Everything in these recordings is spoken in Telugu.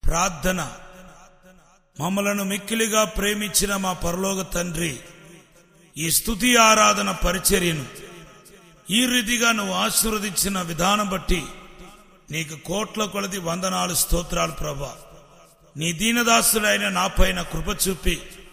ప్రార్థన మమ్మలను మిక్కిలిగా ప్రేమించిన మా పరలోక తండ్రి ఈ స్తుతి ఆరాధన పరిచర్యను ఈ రీతిగా నువ్వు ఆశీర్వదించిన విధానం బట్టి నీకు కోట్ల కొలది వందనాలు స్తోత్రాలు ప్రభా నీ దీనదాసుడైన నాపైన కృప చూపి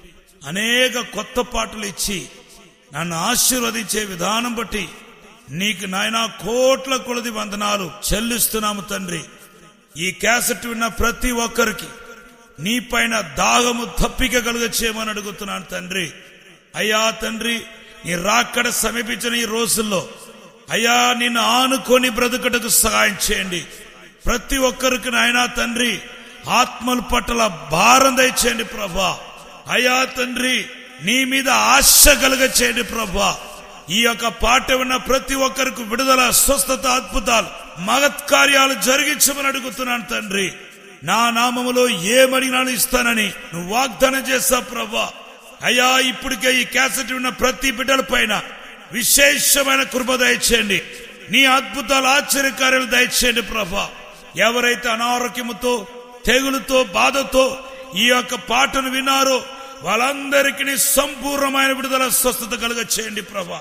అనేక కొత్త పాటలు ఇచ్చి నన్ను ఆశీర్వదించే విధానం బట్టి నీకు నాయనా కోట్ల కొలది వందనాలు చెల్లిస్తున్నాము తండ్రి ఈ క్యాసెట్ విన్న ప్రతి ఒక్కరికి నీ పైన దాహము తప్పిక కలుగ చేయమని అడుగుతున్నాను తండ్రి అయ్యా తండ్రి నీ రాక్కడ సమీపించిన ఈ రోజుల్లో అయ్యా నిన్ను ఆనుకొని బ్రతుకటకు సహాయం చేయండి ప్రతి ఒక్కరికి నాయనా తండ్రి ఆత్మల పట్ల భారం దయచేయండి ప్రభా అయ్యా తండ్రి నీ మీద ఆశ కలుగ చేయండి ప్రభా ఈ యొక్క పాట విన్న ప్రతి ఒక్కరికి విడుదల స్వస్థత అద్భుతాలు మగత్కార్యాలు జరిగించమని అడుగుతున్నాను తండ్రి నా నామములో ఏమడిగినాను ఇస్తానని నువ్వు వాగ్దానం చేస్తా ప్రభా అయ్యా ఇప్పటికే ఈ క్యాసెట్ ఉన్న ప్రతి బిడ్డల పైన విశేషమైన కృప దయచేయండి నీ అద్భుతాలు ఆశ్చర్యకార్యాలు దయచేయండి ప్రభా ఎవరైతే అనారోగ్యముతో తెగులుతో బాధతో ఈ యొక్క పాటను విన్నారో వాళ్ళందరికీ సంపూర్ణమైన విడుదల స్వస్థత కలుగ చేయండి ప్రభా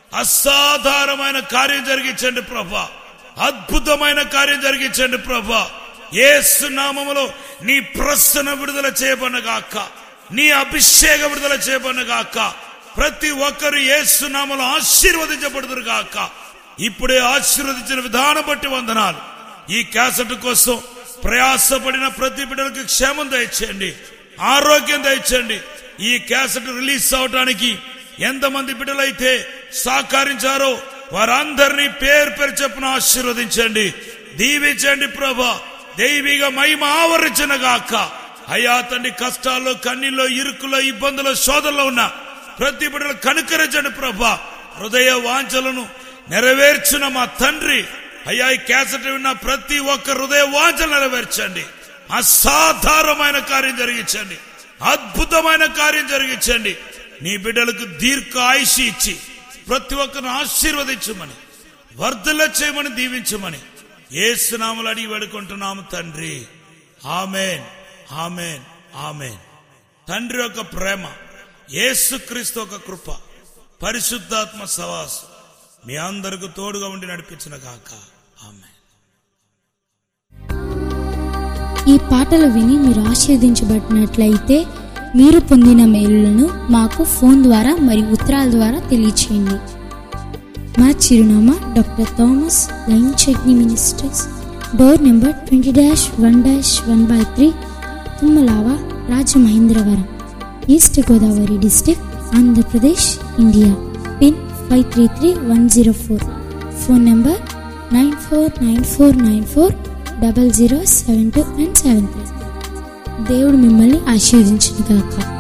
అసాధారణమైన కార్యం జరిగించండి ప్రభా అద్భుతమైన కార్యం జరిగించండి ప్రభా ఏసు నామములో నీ ప్రశ్న విడుదల చేయబడగాక నీ అభిషేక విడుదల చేయబడగాక ప్రతి ఒక్కరు ఏసు నామలో ఆశీర్వదించబడుదురు గాక ఇప్పుడే ఆశీర్వదించిన విధానం బట్టి వందనాలు ఈ క్యాసెట్ కోసం ప్రయాసపడిన ప్రతి బిడ్డలకు క్షేమం దయచేయండి ఆరోగ్యం దయచేయండి ఈ క్యాసెట్ రిలీజ్ అవడానికి ఎంతమంది బిడ్డలైతే సహకరించారో వారందరినీ పేరు పేరు చెప్పున ఆశీర్వదించండి దీవించండి ప్రభా దైవిక మహిమ ఆవరించిన గాక అయ్యా తండ్రి కష్టాల్లో కన్నీల్లో ఇరుకులో ఇబ్బందుల్లో శోధనలో ఉన్న ప్రతి బిడ్డలు కనుకరించండి ప్రభా హృదయ వాంఛలను నెరవేర్చిన మా తండ్రి అయ్యా ఈ క్యాసెట్ విన్న ప్రతి ఒక్క హృదయ వాంఛలు నెరవేర్చండి అసాధారణమైన కార్యం జరిగించండి అద్భుతమైన కార్యం జరిగించండి నీ బిడ్డలకు దీర్ఘ ఆయుష్ ఇచ్చి ప్రతి ఒక్కరిని ఆశీర్వదించమని వర్ధల చేయమని దీవించమని ఏసునాములు అడిగి వేడుకుంటున్నాము తండ్రి ఆమెన్ ఆమెన్ ఆమెన్ తండ్రి యొక్క ప్రేమ యేసుక్రీస్తు ఒక కృప పరిశుద్ధాత్మ సవాసు మీ అందరికి తోడుగా ఉండి నడిపించిన గాక ఆమె ఈ పాటలు విని మీరు ఆశీర్వదించబడినట్లయితే మీరు పొందిన మేలులను మాకు ఫోన్ ద్వారా మరియు ఉత్తరాల ద్వారా తెలియచేయండి మా చిరునామా డాక్టర్ థామస్ లైన్ చట్నీ ministers door number twenty dash one dash one by three Tummalava Rajamahendravaram East Godavari district Andhra Pradesh India pin five three three one zero four phone number nine four nine four nine four double zero seven two and seven three దేవుడు మిమ్మల్ని ఆశీర్వదించుగాక